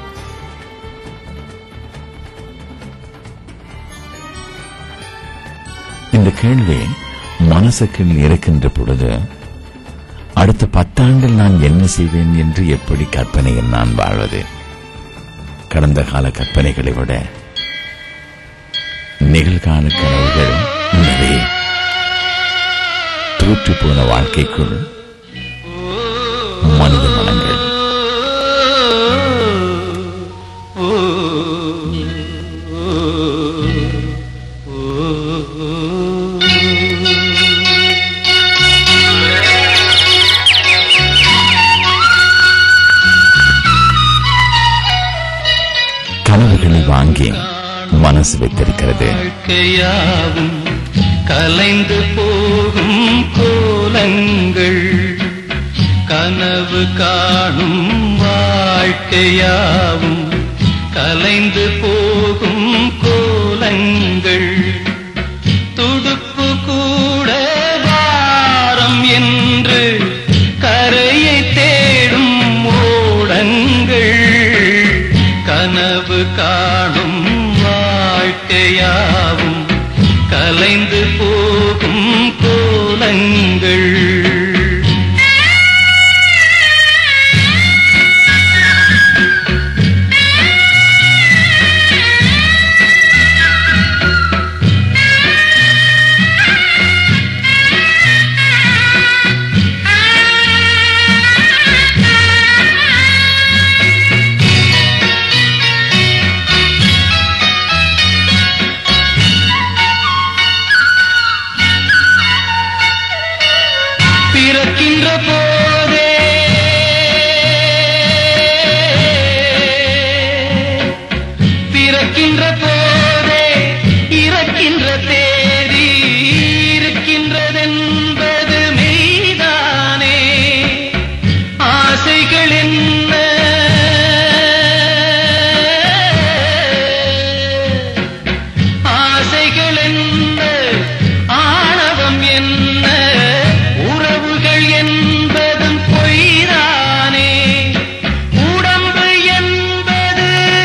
Speaker 1: இந்த கேள்வி மனசுக்குள் இருக்கின்ற பொழுது அடுத்த பத்தாண்டில் நான் என்ன செய்வேன் என்று எப்படி கற்பனையில் நான் வாழ்வது கடந்த கால கற்பனைகளை விட நிகழ்கால கனவுகள் நிறைய தோற்று போன வாழ்க்கைக்குள் மனித மனங்கள் கனவுகளை வாங்கி மனசு வைத்திருக்கிறது
Speaker 3: வாழ்க்கையாவும் கலைந்து போகும் கோலங்கள் கனவு காணும் வாழ்க்கையாவும் கலைந்து போகும் கோலங்கள் துடுப்பு கூட வாரம் என்று கரையை தேடும் ஓடங்கள் கனவு காணும் வாழ்க்கையாவும் கலைந்து போகும் கோலங்கள் பிறக்கின்ற போதே பிறக்கின்ற போதே இறக்கின்ற தேதி இருக்கின்றதென்பது மெய்தானே ஆசைகள் என்ன ஆசைகள் என்ன ஆணவம் என்ன உறவுகள் என்பதும் பொய்தானே உடம்பு என்பது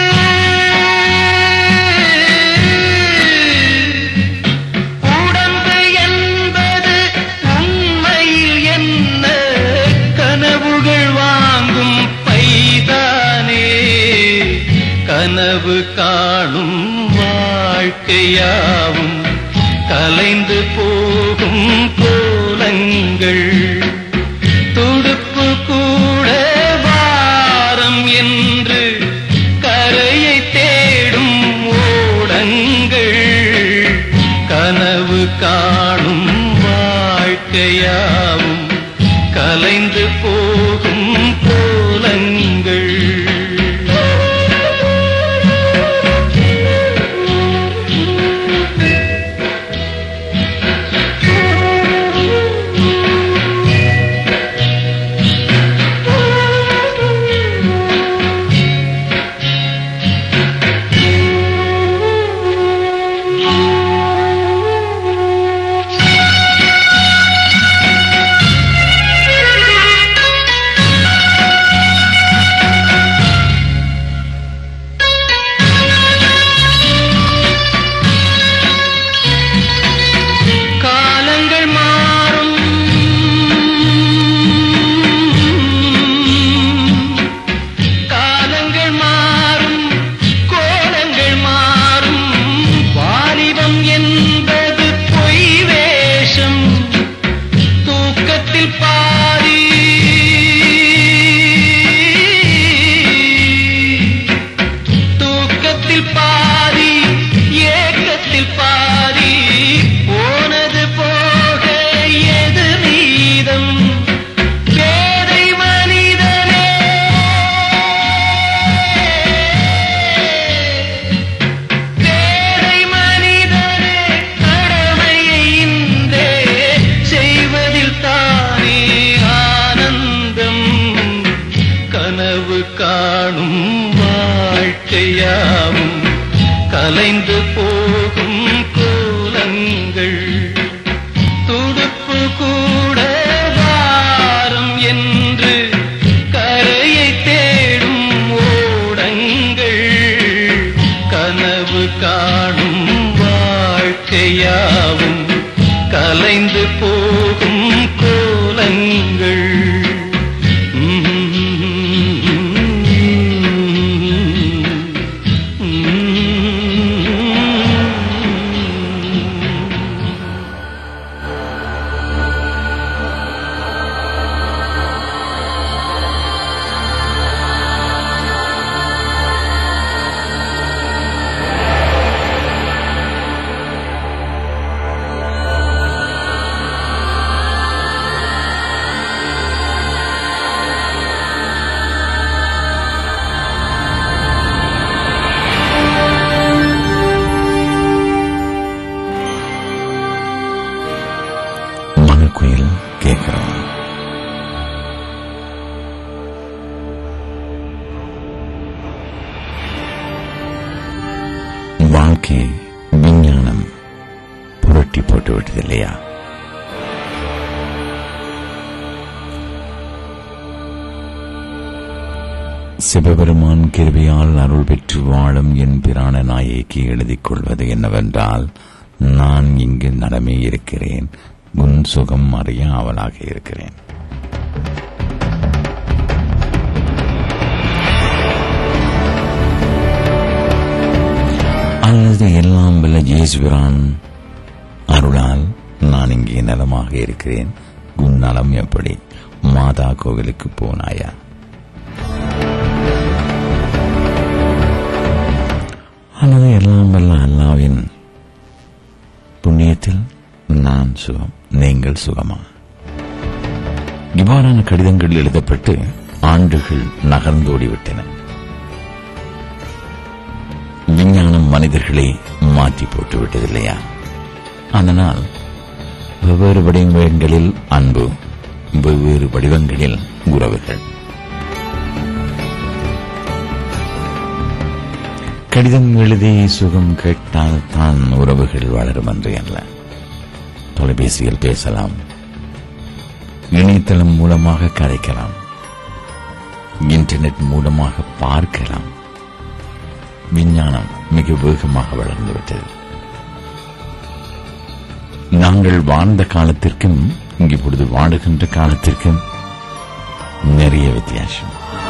Speaker 3: உடம்பு என்பது உண்மையில் என்ன கனவுகள் வாங்கும் பைதானே கனவு காணும் வாழ்க்கையாவும் கலைந்து போகும் கோலங்கள் துடுப்பு கூட வாரம் என்று கரையை தேடும் ஓடங்கள் கனவு காணும் வாழ்க்கையாவும் கலைந்து போகும் கோலங்கள்
Speaker 4: கலைந்து போகும் கோலங்கள் துடுப்பு கூட வாரம் என்று கரையை தேடும் ஓடங்கள் கனவு காணும் வாழ்க்கையாவும் கலைந்து போகும் கோலங்கள்
Speaker 1: மனக்குயில் கேட்கிறோம் வாழ்க்கை விஞ்ஞானம் புரட்டி போட்டு விட்டது இல்லையா சிவபெருமான் கிருபையால் அருள் பெற்று வாழும் என் பிராண நாயகி எழுதிக் கொள்வது என்னவென்றால் நான் இங்கு நடமே இருக்கிறேன் உன் சுகம் அறிய ஆவலாக இருக்கிறேன் அல்லது எல்லாம் வல்ல ஜேசுபிரான் அருளால் நான் இங்கே நலமாக இருக்கிறேன் உன் நலம் எப்படி மாதா கோவிலுக்கு போனாயா அல்லது எல்லாம் வல்ல அல்லாவின் புண்ணியத்தில் நான் சுகம் நீங்கள் சுகமா இவ்வாறான கடிதங்கள் எழுதப்பட்டு ஆண்டுகள் நகர்ந்தோடிவிட்டன விஞ்ஞானம் மனிதர்களை மாற்றி போட்டு விட்டது இல்லையா அதனால் வெவ்வேறு வடிவங்களில் அன்பு வெவ்வேறு வடிவங்களில் உறவுகள் கடிதம் எழுதி சுகம் கேட்டால் தான் உறவுகள் வளரும் என்று அல்ல தொலைபேசியில் பேசலாம் இணையதளம் மூலமாக கதைக்கலாம் இன்டர்நெட் மூலமாக பார்க்கலாம் விஞ்ஞானம் மிக வேகமாக வளர்ந்துவிட்டது நாங்கள் வாழ்ந்த காலத்திற்கும் இப்பொழுது வாழுகின்ற காலத்திற்கும் நிறைய வித்தியாசம்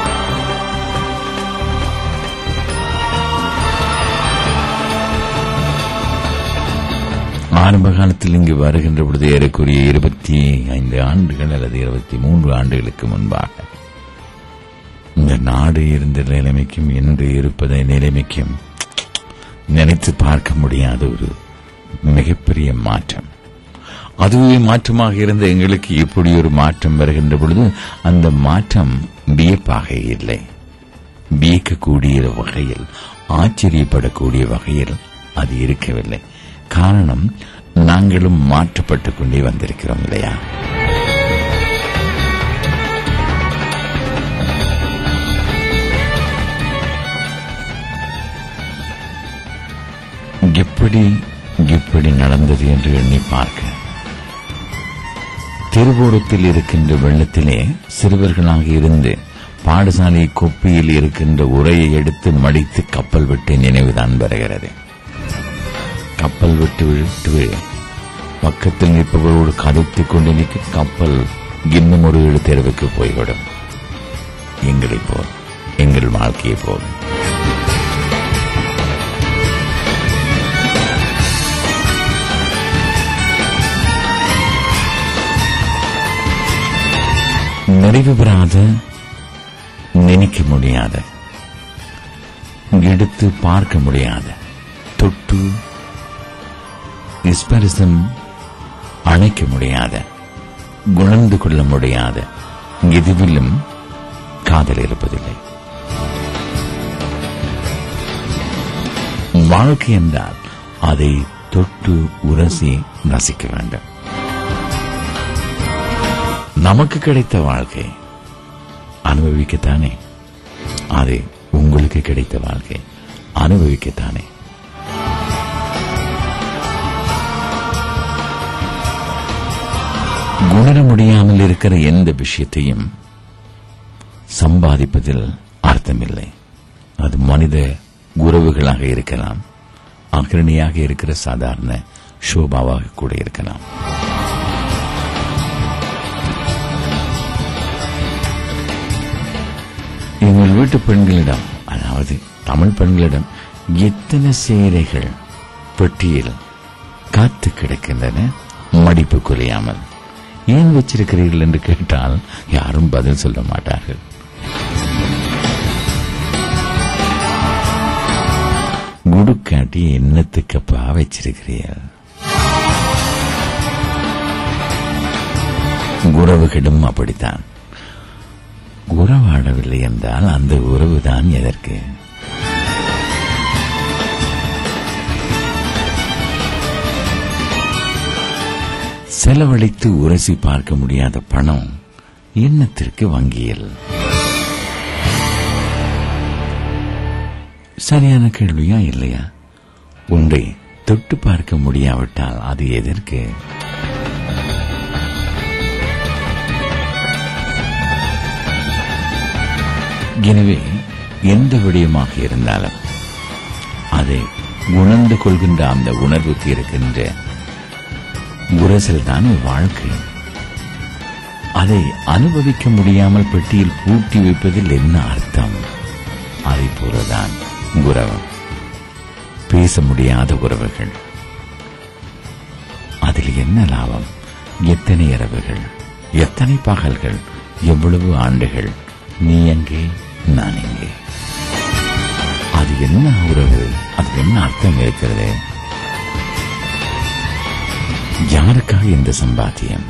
Speaker 1: ஆரம்ப காலத்தில் இங்கு வருகின்ற பொழுது ஏறக்குறைய இருபத்தி ஐந்து ஆண்டுகள் அல்லது இருபத்தி மூன்று ஆண்டுகளுக்கு முன்பாக இந்த நாடு இருந்த நிலைமைக்கும் இன்று இருப்பதை நிலைமைக்கும் நினைத்து பார்க்க முடியாத ஒரு மிகப்பெரிய மாற்றம் அதுவே மாற்றமாக இருந்த எங்களுக்கு இப்படி ஒரு மாற்றம் வருகின்ற பொழுது அந்த மாற்றம் வியப்பாக இல்லை வியக்கக்கூடிய வகையில் ஆச்சரியப்படக்கூடிய வகையில் அது இருக்கவில்லை காரணம் நாங்களும் மாற்றப்பட்டுக் கொண்டே வந்திருக்கிறோம் இல்லையா எப்படி எப்படி நடந்தது என்று எண்ணி பார்க்க திருவோடத்தில் இருக்கின்ற வெள்ளத்திலே சிறுவர்களாக இருந்து பாடசாலை குப்பையில் இருக்கின்ற உரையை எடுத்து மடித்து கப்பல் விட்டு நினைவுதான் வருகிறது கப்பல் விட்டு விட்டு பக்கத்தில் நிற்பவரோடு கதைத்துக் கொண்டு நிற்க கப்பல் இன்னும் ஒரு ஏழு தெருவுக்கு போய்விடும் எங்களைப் போல் எங்கள் வாழ்க்கையை போல் நிறைவு பெறாத நினைக்க முடியாத எடுத்து பார்க்க முடியாத தொட்டு ஸ்பரிசம் அணைக்க முடியாத குணர்ந்து கொள்ள முடியாத எதுவிலும் காதல் இருப்பதில்லை வாழ்க்கை என்றால் அதை தொட்டு உரசி ரசிக்க வேண்டும் நமக்கு கிடைத்த வாழ்க்கை அனுபவிக்கத்தானே அது உங்களுக்கு கிடைத்த வாழ்க்கை அனுபவிக்கத்தானே உணர முடியாமல் இருக்கிற எந்த விஷயத்தையும் சம்பாதிப்பதில் அர்த்தமில்லை அது மனித உறவுகளாக இருக்கலாம் அகிரணியாக இருக்கிற சாதாரண ஷோபாவாக கூட இருக்கலாம் எங்கள் வீட்டு பெண்களிடம் அதாவது தமிழ் பெண்களிடம் எத்தனை சேரைகள் பெட்டியில் காத்து கிடக்கின்றன மடிப்பு குறையாமல் ஏன் வச்சிருக்கிறீர்கள் என்று கேட்டால் யாரும் பதில் சொல்ல மாட்டார்கள் குடுக்காட்டி என்னத்துக்கப்பா வச்சிருக்கிறீர்கள் உறவுகளும் அப்படித்தான் உறவாடவில்லை என்றால் அந்த உறவுதான் எதற்கு செலவழித்து உரசி பார்க்க முடியாத பணம் எண்ணத்திற்கு வங்கியில் சரியான கேள்வியா இல்லையா ஒன்றை தொட்டு பார்க்க முடியாவிட்டால் அது எதற்கு எனவே எந்த விடயமாக இருந்தாலும் அதை உணர்ந்து கொள்கின்ற அந்த உணர்வுக்கு இருக்கின்ற உரசல் தான் வாழ்க்கை அதை அனுபவிக்க முடியாமல் பெட்டியில் பூட்டி வைப்பதில் என்ன அர்த்தம் அதை போலதான் உறவு பேச முடியாத உறவுகள் அதில் என்ன லாபம் எத்தனை இரவுகள் எத்தனை பகல்கள் எவ்வளவு ஆண்டுகள் நீ எங்கே நான் எங்கே அது என்ன உறவு அது என்ன அர்த்தம் இருக்கிறது யாருக்காக இந்த சம்பாத்தியம்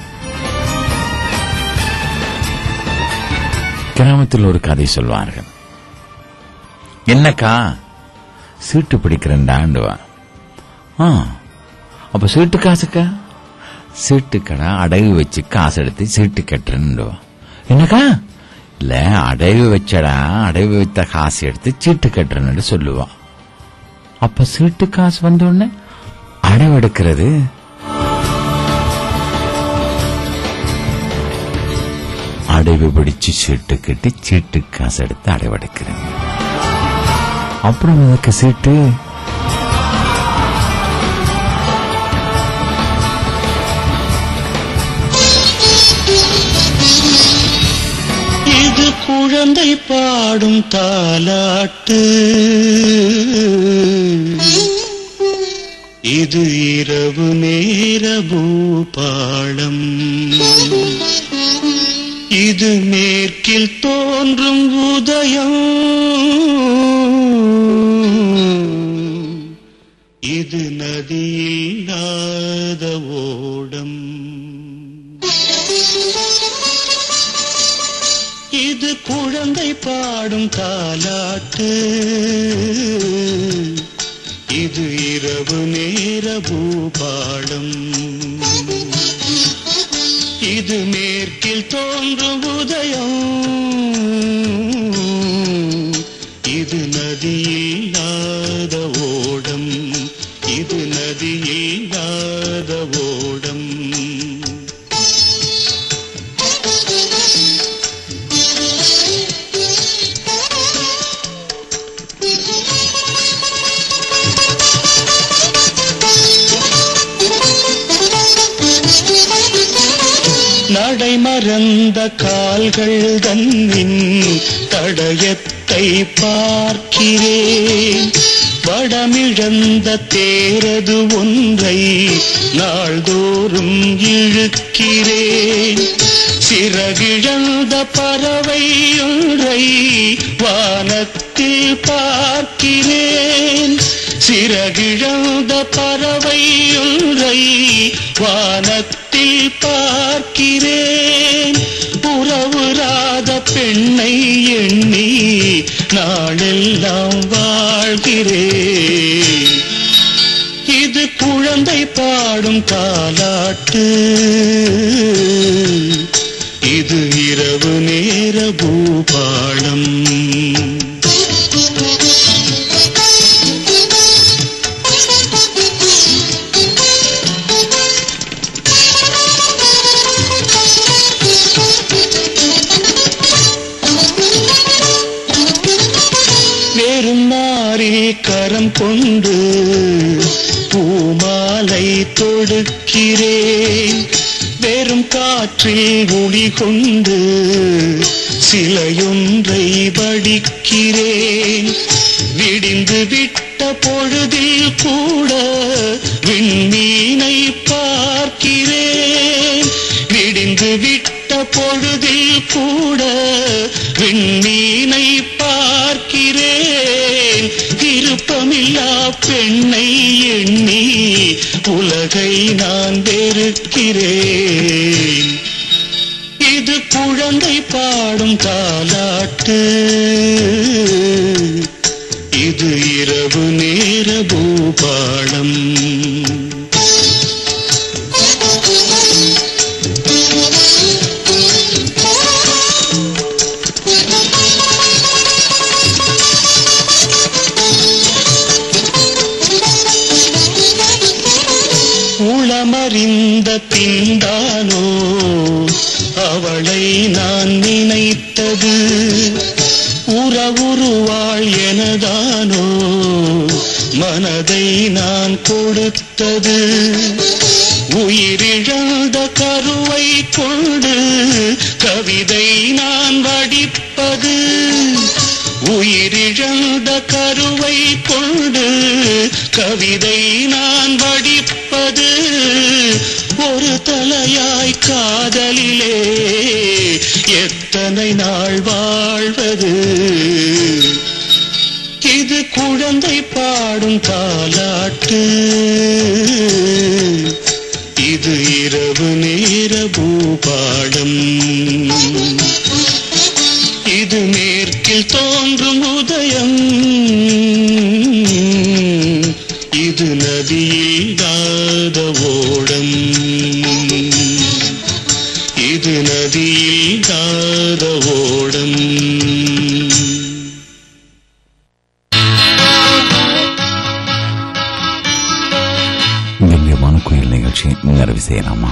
Speaker 1: கிராமத்தில் ஒரு கதை சொல்வார்கள் என்னக்கா சீட்டு பிடிக்கிறேன்டாண்டுவா ஆ அப்ப சீட்டு காசுக்கா சீட்டு கடை அடகு வச்சு காசு எடுத்து சீட்டு கட்டுறேன்டுவா என்னக்கா இல்ல அடகு வச்சடா அடகு வைத்த காசு எடுத்து சீட்டு கட்டுறேன்னு சொல்லுவா அப்ப சீட்டு காசு வந்த உடனே அடவு எடுக்கிறது அடைவு பிடிச்சு சீட்டு கட்டி சீட்டு காசு எடுத்து அடைவடைக்கிறேன் அப்புறம் எனக்கு சீட்டு
Speaker 4: இது குழந்தை பாடும் தாலாட்டு இது இரவு நேர பூபாளம் இது மேற்கில் தோன்றும் உதயம் இது நதியில்லாத ஓடம் இது குழந்தை பாடும் தாலாட்டு இது இரவு நேர பூபாடம் இது மேற்கில் தோன்றும் உதயம் இது நதியில்லாத ஓடம் இது நதியில்லாத ஓடம் நடைமறந்த கால்கள் தன்னின் தடயத்தை பார்க்கிறேன் வடமிழந்த தேரது ஒன்றை நாள்தோறும் இழுக்கிறேன் சிறகிழந்த பறவை ஒன்றை வானத்தில் பார்க்கிறேன் சிறகிழந்த பறவை ஒன்றை வானத்தில் பார்க்கிறேன் உறவுராத பெண்ணை எண்ணி நாளெல்லாம் வாழ்கிறேன் இது குழந்தை பாடும் தாலாட்டு இது இரவு நேர பூபாளம் கரம் கொண்டு பூமாலை தொடுக்கிறேன் வெறும் காற்றில் ஒளி கொண்டு சிலையொன்றை வடிக்கிறேன் விடிந்து விட்ட பொழுதில் கூட விண்மீனை பார்க்கிறேன் விடிந்து விட்ட பொழுதில் கூட விண்மீனை பார்க்கிறேன் விருப்பமில்லா பெண்ணை எண்ணி உலகை நான் வெறுக்கிறேன் இது குழந்தை பாடும் தாலாட்டு இது இரவு நேர பூபாளம் உளமறிந்த பின்தானோ அவளை நான் நினைத்தது உறவுருவாள் எனதானோ மனதை நான் கொடுத்தது உயிரிழந்த கருவை கொண்டு கவிதை நான் வடிப்பது உயிரிழந்த கருவை கொண்டு கவிதை நான் வடிப்பது ஒரு தலையாய் காதலிலே எத்தனை நாள் வாழ்வது இது குழந்தை பாடும் தாலாட்டு இது இரவு நேர பூபாடம் இது மேற்கில் தோன்றும் உதயம் இது நதியில்லாத ஓடம் இது நதியில்லாத ஓடம்
Speaker 1: கண்ணியமான கோயில் நிகழ்ச்சி நிறைவு செய்யலாமா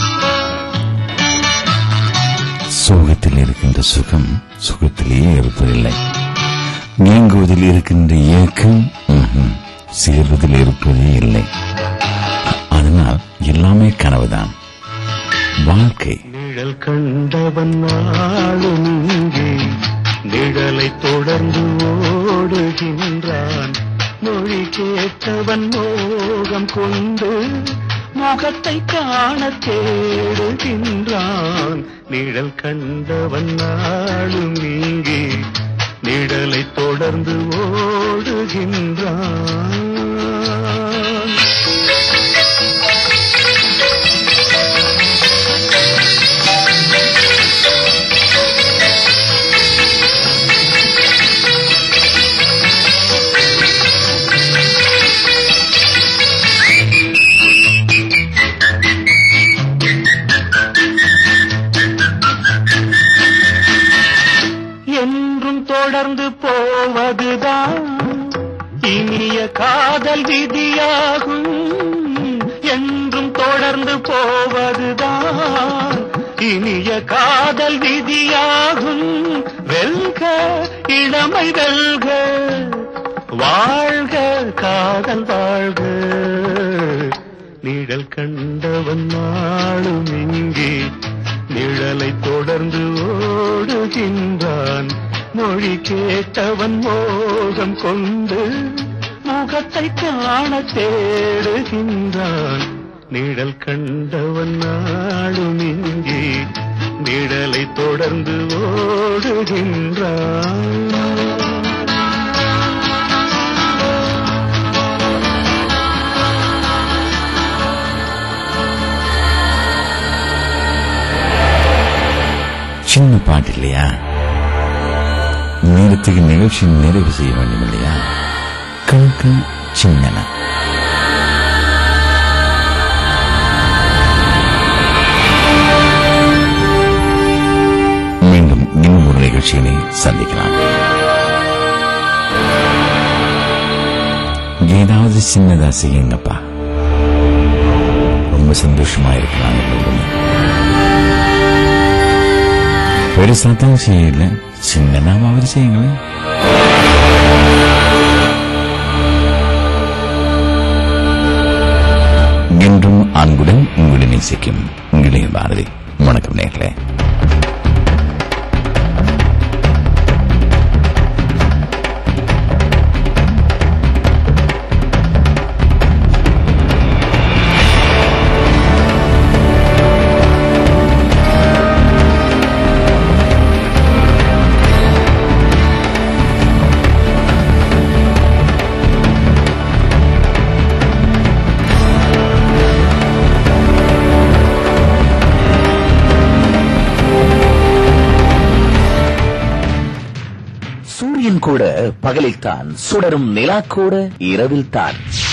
Speaker 1: சோகத்தில் இருக்கின்ற சுகம் சுகத்திலேயே இருப்பதில்லை நீங்குவதில் இருக்கின்ற ஏக்கம் ம்ஹும், சேர்வதில் இருப்பதே இல்லை அதனால் எல்லாமே கனவுதான் வாழ்க்கை
Speaker 4: நிழல் கண்டவன் நாளும் இங்கே நிழலை தொடர்ந்து ஓடுகின்றான் மொழி கேட்டவன் மோகம் கொண்டு முகத்தை காண தேடுகின்றான் நிழல் கண்டவன் நாளும் இங்கே நிழலை தொடர்ந்து ஓடுகின்றான் என்றும் தொடர்ந்து போவதுதான் இனிய காதல் விதியாகும் என்றும் தொடர்ந்து போவதுதான் இனிய காதல் விதியாகும் வெல்க இளமை வெல்க வாழ்க காதல் வாழ்க நிழல் கண்டவன் நாளும் இங்கே நிழலை தொடர்ந்து ஓடுகின்றான் மொழி கேட்டவன் மோகம் கொண்டு முகத்தை காண தேடுகின்றான் நிழல் கண்டவன் நாளும் இங்கே நிழலை தொடர்ந்து ஓடுகின்றான்
Speaker 1: சின்ன பாட்டு இல்லையா நேரத்துக்கு நிகழ்ச்சி நிறைவு செய்ய வேண்டும் இல்லையா கண்கள் சின்னன மீண்டும் இன்னும் ஒரு நிகழ்ச்சியினை சந்திக்கலாம் ஏதாவது சின்னதா செய்யுங்கப்பா ரொம்ப சந்தோஷமா இருக்கலாம் எப்பவுமே பெருசாத்தான் செய்யல சின்னனாவது செய்யுங்களேன் அன்புடன் உங்களை நேசிக்கும் உங்களே பாரதி வணக்கம் நேர்களே
Speaker 5: சூரியன் கூட பகலில்தான் சுடரும் நிலா கூட இரவில்தான்